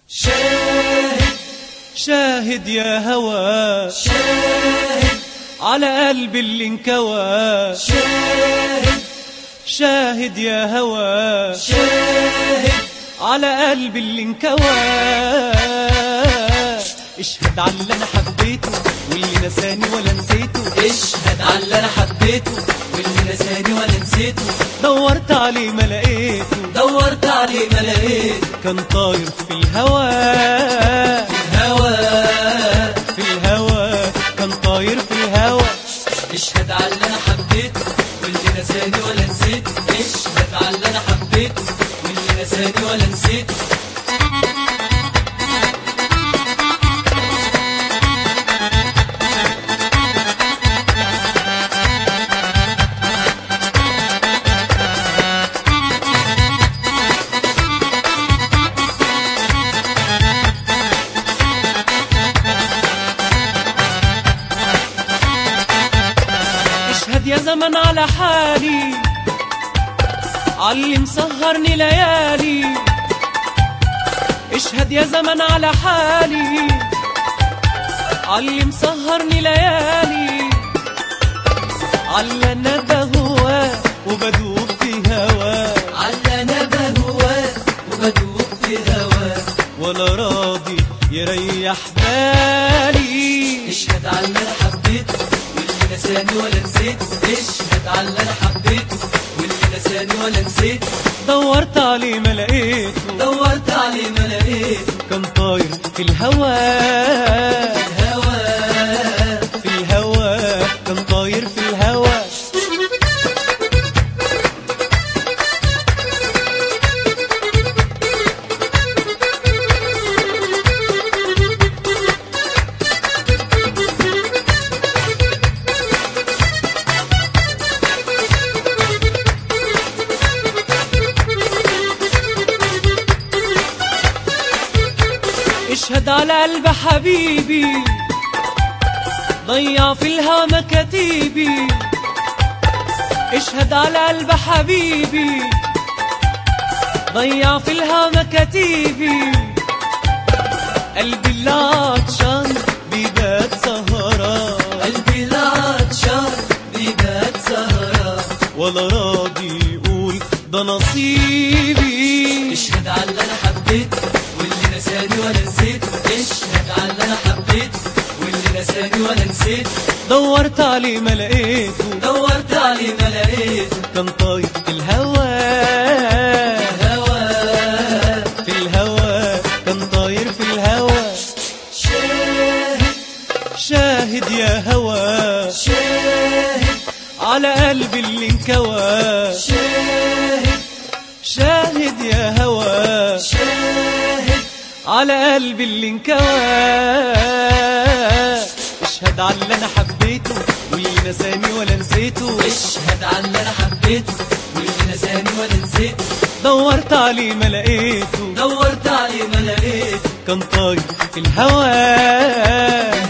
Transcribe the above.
شاهد شاهد يا هوى شاهد على قلبي اللي انكوى شاهد شاهد يا هوى شاهد على قلبي اللي انكوى اشهد على اللي انا حبيته واللي نساني ولا نسيته اشهد على اللي انا حبيته واللي نساني ولا نسيته دورت عليه ما لقيته دورت عليه ما لقيته كان طاير في الهوى هوى في الهوى كان طاير في الهوى اشهد على اللي انا حبيته واللي نساني ولا نسيته اشهد على اللي انا حبيته واللي نساني ولا نسيته اشهد يا زمن على حالي علي مسهرني ليالي اشهد يا زمن على حالي علي مسهرني ليالي على انا بهواه وبدوب في هواه على انا بهواه وبدوب في هواه ولا راضي يريح بالي اشهد على اللي انا حبيته واللي نساني ولا نسيته اشهد على اللي انا حبيته واللي نساني ولا نسيته دورت عليه ما لقيته دورت عليه ما لقيته كان طاير في الهوى هوى في الهوى كان طاير في الهوى اشهد على قلب حبيبي ضيع في الهوى مكاتيبي اشهد على قلب حبيبي ضيع في الهوى مكاتيبي قلبي اللي عطشان بيبات سهران قلبي لا عطشان بيبات سهران ولا راضي يقول ده نصيبي اشهد على اللي انا حبيته واللي نساني ولا نسيته اشهد على اللي انا حبيته واللي نساني ولا نسيته دورت عليه ما لقيته دورت عليه ما لقيته كان طاير في الهوى هوى في الهوى كان طاير في الهوى شاهد شاهد يا هوى شاهد على قلبي اللي انكوى شاهد شاهد يا هوى شاهد على قلبي اللي انكوى اشهد على اللي انا حبيته واللي نساني ولا نسيته اشهد على اللي انا حبيته واللي نساني ولا نسيته دورت عليه ما لقيته دورت عليه ما لقيته كان طاير في الهوى